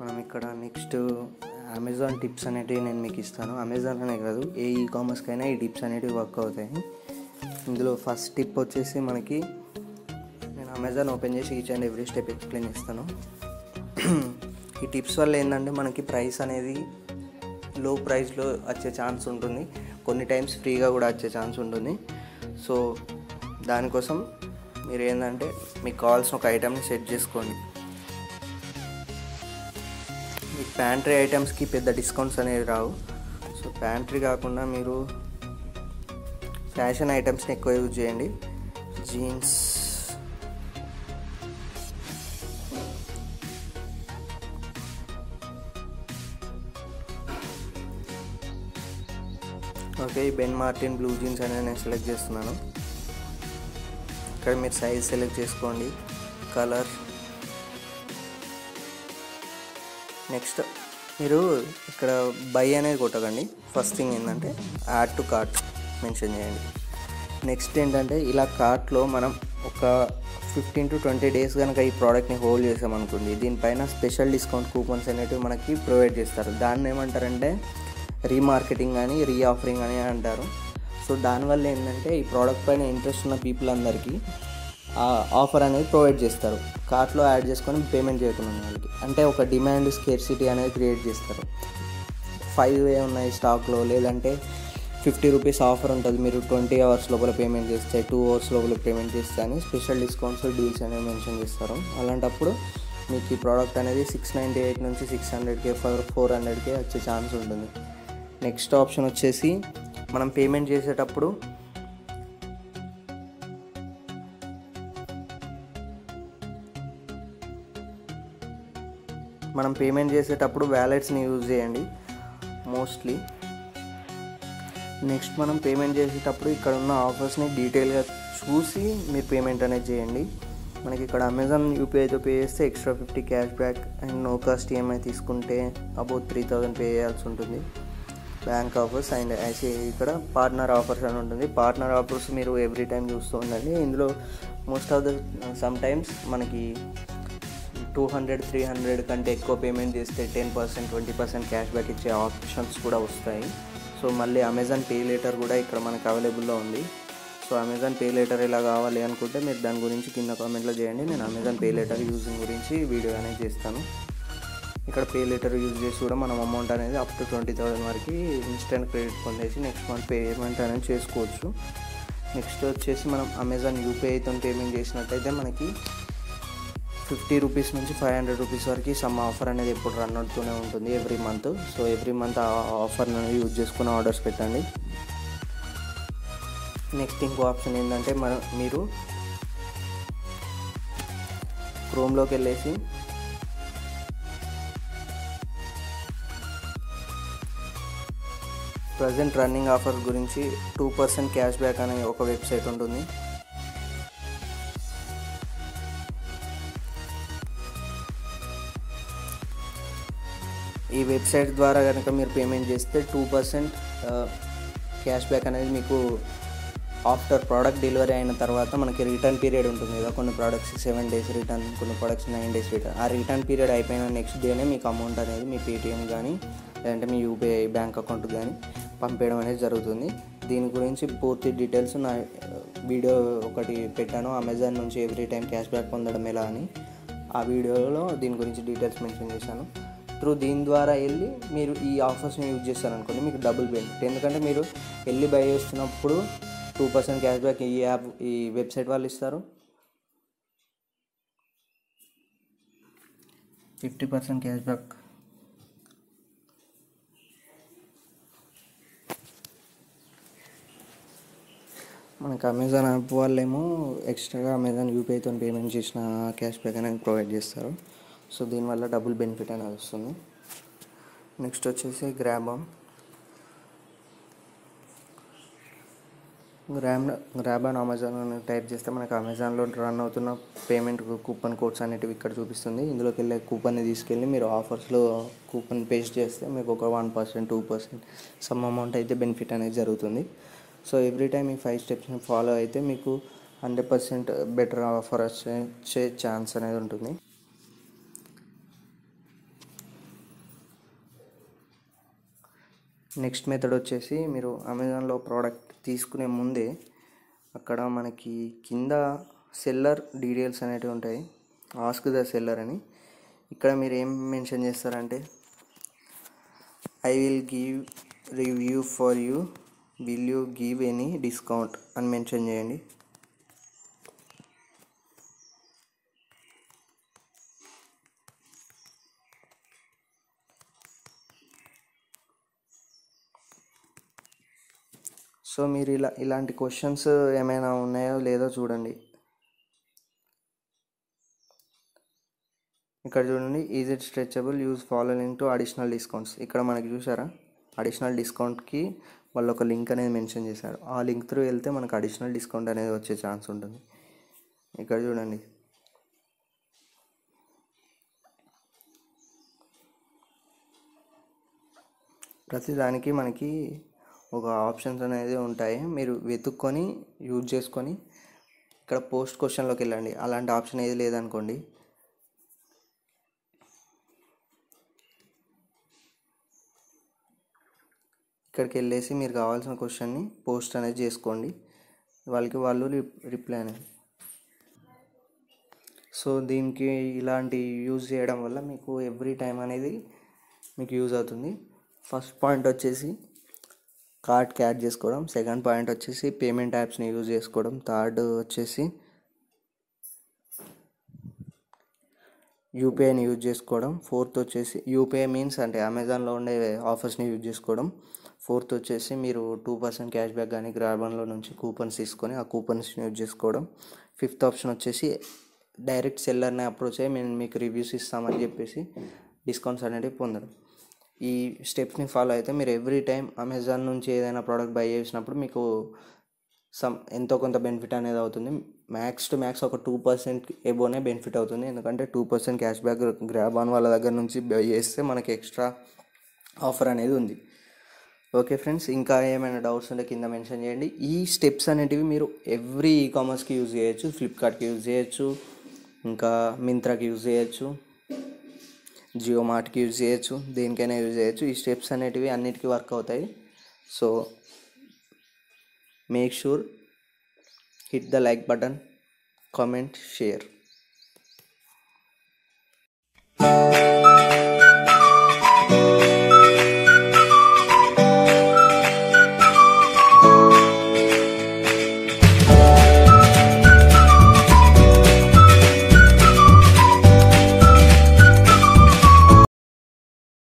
మనం ఇక్కడ next Amazon tips అనేటివి నేను మీకు ఇస్తాను అమెజాన్ అనే కాదు ఏ ఈ కామర్స్కైనా ఈ టిప్స్ అనేటివి వర్క్ అవుతాయి ఇందులో ఫస్ట్ టిప్ వచ్చేసి మనకి నేను అమెజాన్ ఓపెన్ చేసి each and every step explain చేస్తాను ఈ టిప్స్ వల్ల ఏంటంటే మనకి ప్రైస్ అనేది లో ప్రైస్లో వచ్చే ఛాన్స్ ఉంటుంది కొన్ని టైమ్స్ ఫ్రీగా కూడా వచ్చే ఛాన్స్ ఉంటుంది సో దానికోసం మీరు ఏంటంటే మీకు కావాల్సిన ఒక ఐటమ్ని సెట్ చేసుకోండి ఈ ప్యాంట్రీ ఐటమ్స్కి పెద్ద డిస్కౌంట్స్ అనేవి రావు సో ప్యాంట్రీ కాకుండా మీరు ఫ్యాషన్ ఐటమ్స్ని ఎక్కువ యూజ్ చేయండి జీన్స్ ఓకే ఈ బెన్ మార్టిన్ బ్లూ జీన్స్ అనేది నేను సెలెక్ట్ చేస్తున్నాను ఇక్కడ మీరు సైజ్ సెలెక్ట్ చేసుకోండి కలర్ నెక్స్ట్ మీరు ఇక్కడ బై అనేది కొట్టకండి ఫస్ట్ థింగ్ ఏంటంటే యాడ్ టు కార్ట్ మెన్షన్ చేయండి నెక్స్ట్ ఏంటంటే ఇలా కార్ట్లో మనం ఒక ఫిఫ్టీన్ టు ట్వంటీ డేస్ కనుక ఈ ప్రోడక్ట్ని హోల్డ్ చేసామనుకోండి దీనిపైన స్పెషల్ డిస్కౌంట్ కూపన్స్ అనేటివి మనకి ప్రొవైడ్ చేస్తారు దాన్ని ఏమంటారంటే రీమార్కెటింగ్ కానీ రీ ఆఫరింగ్ అని అంటారు సో దానివల్ల ఏంటంటే ఈ ప్రోడక్ట్ పైన ఇంట్రెస్ట్ ఉన్న పీపుల్ అందరికీ ఆ ఆఫర్ అనేది ప్రొవైడ్ చేస్తారు కార్ట్లో యాడ్ చేసుకొని పేమెంట్ చేయకుండా ఉన్న వాళ్ళకి అంటే ఒక డిమాండ్ స్కేర్సిటీ అనేది క్రియేట్ చేస్తారు ఫైవ్ వే ఉన్నాయి స్టాక్లో లేదంటే ఫిఫ్టీ రూపీస్ ఆఫర్ ఉంటుంది మీరు ట్వంటీ అవర్స్ లోపల పేమెంట్ చేస్తే టూ అవర్స్ లోపల పేమెంట్ చేస్తే అని స్పెషల్ డిస్కౌంట్స్ డీల్స్ అనేవి మెన్షన్ చేస్తారు అలాంటప్పుడు మీకు ఈ ప్రోడక్ట్ అనేది సిక్స్ నైంటీ ఎయిట్ నుంచి సిక్స్ హండ్రెడ్కే ఫోర్ ఫోర్ హండ్రెడ్కే వచ్చే ఛాన్స్ ఉంటుంది నెక్స్ట్ ఆప్షన్ వచ్చేసి మనం పేమెంట్ చేసేటప్పుడు మనం పేమెంట్ చేసేటప్పుడు వ్యాలెట్స్ని యూజ్ చేయండి మోస్ట్లీ నెక్స్ట్ మనం పేమెంట్ చేసేటప్పుడు ఇక్కడ ఉన్న ఆఫర్స్ని డీటెయిల్గా చూసి మీరు పేమెంట్ అనేది చేయండి మనకి ఇక్కడ అమెజాన్ యూపీఐతో పే చేస్తే extra fifty cash back and no cost EMI తీసుకుంటే అబౌట్ త్రీ థౌజండ్ పే చేయాల్సి ఉంటుంది బ్యాంక్ ఆఫర్స్ అండ్ ఐసీ ఇక్కడ పార్ట్నర్ ఆఫర్స్ అని ఉంటుంది పార్ట్నర్ ఆఫర్స్ మీరు ఎవ్రీ టైం చూస్తూ ఉండండి ఇందులో most of the some times మనకి టూ హండ్రెడ్ త్రీ హండ్రెడ్ కంటే ఎక్కువ పేమెంట్ చేస్తే ten percent twenty percent cash back ఇచ్చే ఆప్షన్స్ కూడా వస్తాయి సో మళ్ళీ అమెజాన్ పే లేటర్ కూడా ఇక్కడ మనకు అవైలబుల్లో ఉంది సో అమెజాన్ పే లేటర్ ఇలా కావాలి అనుకుంటే మీరు దాని గురించి కింద కామెంట్లో చేయండి నేను అమెజాన్ పే లేటర్ యూజింగ్ గురించి వీడియో అనేది చేస్తాను ఇక్కడ పే లెటర్ యూజ్ చేసి కూడా మనం అమౌంట్ అనేది అప్ టు ట్వంటీ థౌసండ్ వరకు ఇన్స్టెంట్ క్రెడిట్ పొందేసి నెక్స్ట్ మంత్ పేమెంట్ అనేది చేసుకోవచ్చు నెక్స్ట్ వచ్చేసి మనం అమెజాన్ యూపీఐతో పేమెంట్ చేసినట్టయితే మనకి ఫిఫ్టీ రూపీస్ నుంచి ఫైవ్ హండ్రెడ్ రూపీస్ వరకు సమ్ ఆఫర్ అనేది ఎప్పుడు రన్ అవుతూనే ఉంటుంది every month so every month ఆ ఆఫర్ అనేది యూజ్ చేసుకుని ఆర్డర్స్ పెట్టండి నెక్స్ట్ ఇంకో ఆప్షన్ ఏంటంటే మనం మీరు క్రోమ్లోకి వెళ్ళేసి ప్రజెంట్ రన్నింగ్ ఆఫర్ గురించి టూ పర్సెంట్ క్యాష్ బ్యాక్ అనే ఒక వెబ్సైట్ ఉంటుంది ఈ వెబ్సైట్ ద్వారా కనుక మీరు పేమెంట్ చేస్తే టూ పర్సెంట్ క్యాష్ బ్యాక్ అనేది మీకు ఆఫ్టర్ ప్రోడక్ట్ డెలివరీ అయిన తర్వాత మనకి రిటర్న్ పీరియడ్ ఉంటుంది కదా కొన్ని ప్రోడక్ట్స్ సెవెన్ డేస్ రిటర్న్ కొన్ని ప్రోడక్ట్స్ నైన్ డేస్ రిటర్న్ ఆ రిటర్న్ పీరియడ్ అయిపోయిన నెక్స్ట్ డేనే మీకు అమౌంట్ అనేది మీ పేటిఎం కానీ లేదంటే మీ యూపీఐ బ్యాంక్ అకౌంట్ కానీ పంపేయడం అనేది జరుగుతుంది దీని గురించి పూర్తి డీటెయిల్స్ నా వీడియో ఒకటి పెట్టాను అమెజాన్ నుంచి ఎవ్రీ టైం క్యాష్ బ్యాక్ పొందడం ఎలా అని ఆ వీడియోలో దీని గురించి డీటెయిల్స్ మెన్షన్ చేశాను త్రూ దీని ద్వారా వెళ్ళి మీరు ఈ ఆఫర్స్ని యూజ్ చేస్తారనుకోండి మీకు డబుల్ బెనిఫిట్ ఎందుకంటే మీరు వెళ్ళి బై చేస్తున్నప్పుడు టూ పర్సెంట్ క్యాష్ బ్యాక్ ఈ యాప్ ఈ వెబ్సైట్ వాళ్ళు ఇస్తారు ఫిఫ్టీ పర్సెంట్ క్యాష్ బ్యాక్ మనకు అమెజాన్ యాప్ వాళ్ళేమో ఎక్స్ట్రాగా అమెజాన్ యూపీఐతో పేమెంట్ చేసిన క్యాష్ బ్యాక్ అనేది ప్రొవైడ్ చేస్తారు సో దీనివల్ల డబుల్ బెనిఫిట్ అనేది వస్తుంది నెక్స్ట్ వచ్చేసి గ్రాబమ్ గ్రామ్ గ్రాబ్ అండ్ అమెజాన్ అని టైప్ చేస్తే మనకు అమెజాన్లో రన్ అవుతున్న పేమెంట్ కూపన్ కోడ్స్ అనేటివి ఇక్కడ చూపిస్తుంది ఇందులోకి వెళ్ళే కూపన్ని తీసుకెళ్ళి మీరు ఆఫర్స్లో కూపన్ పేస్ట్ చేస్తే మీకు ఒక one percent two percent some amount అయితే బెనిఫిట్ అనేది జరుగుతుంది సో ఎవ్రీ టైం ఈ ఫైవ్ స్టెప్స్ని ఫాలో అయితే మీకు హండ్రెడ్ పర్సెంట్ బెటర్ ఆఫర్ వచ్చే ఛాన్స్ అనేది ఉంటుంది నెక్స్ట్ మెథడ్ వచ్చేసి మీరు అమెజాన్లో ప్రోడక్ట్ తీసుకునే ముందే అక్కడ మనకి కింద సెల్లర్ డీటెయిల్స్ అనేటివి ఉంటాయి ఆస్క్ ద సెల్లర్ అని ఇక్కడ మీరు ఏం మెన్షన్ చేస్తారంటే I will give review for you will you give any discount అని మెన్షన్ చేయండి సో మీరు ఇలా ఇలాంటి క్వశ్చన్స్ ఏమైనా ఉన్నాయో లేదో చూడండి ఇక్కడ చూడండి is it stretchable use following to additional discounts ఇక్కడ మనకి చూసారా అడిషనల్ డిస్కౌంట్కి వాళ్ళు ఒక లింక్ అనేది మెన్షన్ చేశారు ఆ లింక్ త్రూ వెళ్తే మనకు అడిషనల్ డిస్కౌంట్ అనేది వచ్చే ఛాన్స్ ఉంటుంది ఇక్కడ చూడండి ప్రతిదానికి మనకి ఒక ఆప్షన్స్ అనేది ఉంటాయి మీరు వెతుక్కొని యూజ్ చేసుకొని ఇక్కడ పోస్ట్ క్వశ్చన్లోకి వెళ్ళండి అలాంటి ఆప్షన్ ఏది లేదనుకోండి ఇక్కడికి వెళ్ళేసి మీరు కావాల్సిన క్వశ్చన్ని పోస్ట్ అనేది చేసుకోండి వాళ్ళకి వాళ్ళు రిప్లై అనేది సో దీనికి ఇలాంటి యూజ్ చేయడం వల్ల మీకు ఎవ్రీ టైం అనేది మీకు యూజ్ అవుతుంది ఫస్ట్ పాయింట్ వచ్చేసి కార్డ్కి యాడ్ చేసుకోవడం సెకండ్ పాయింట్ వచ్చేసి పేమెంట్ యాప్స్ని యూజ్ చేసుకోవడం థర్డ్ వచ్చేసి యూపీఐని యూజ్ చేసుకోవడం ఫోర్త్ వచ్చేసి యూపీఐ మీన్స్ అంటే అమెజాన్లో ఉండే ఆఫర్స్ని యూజ్ చేసుకోవడం ఫోర్త్ వచ్చేసి మీరు టూ పర్సెంట్ క్యాష్ బ్యాక్ కానీ గ్రాబన్లో నుంచి కూపన్స్ తీసుకొని ఆ కూపన్స్ని యూజ్ చేసుకోవడం ఫిఫ్త్ ఆప్షన్ వచ్చేసి డైరెక్ట్ సెల్లర్ని అప్రోచ్ అయ్యి మేము మీకు రివ్యూస్ ఇస్తామని చెప్పేసి డిస్కౌంట్స్ అనేవి పొందడం ఈ స్టెప్స్ని ఫాలో అయితే మీరు ఎవ్రీ టైం అమెజాన్ నుంచి ఏదైనా ప్రోడక్ట్ బై చేసినప్పుడు మీకు సమ్ ఎంతో కొంత బెనిఫిట్ అనేది అవుతుంది మ్యాక్స్ టు మ్యాక్స్ ఒక టూ పర్సెంట్ ఎబోనే బెనిఫిట్ అవుతుంది ఎందుకంటే two percent cash back grab on వాళ్ళ దగ్గర నుంచి బై చేస్తే మనకి ఎక్స్ట్రా ఆఫర్ అనేది ఉంది ఓకే ఫ్రెండ్స్ ఇంకా ఏమైనా డౌట్స్ ఉంటే కింద మెన్షన్ చేయండి ఈ స్టెప్స్ అనేటివి మీరు ఎవ్రీ ఈ కామర్స్కి యూజ్ చేయొచ్చు ఫ్లిప్కార్ట్కి యూజ్ చేయొచ్చు ఇంకా మింత్రాకి యూజ్ చేయొచ్చు జియో మార్ట్కి యూజ్ చేయొచ్చు దేనికైనా యూజ్ చేయొచ్చు ఈ స్టెప్స్ అనేటివి అన్నిటికీ వర్క్ అవుతాయి so make sure hit the like button comment share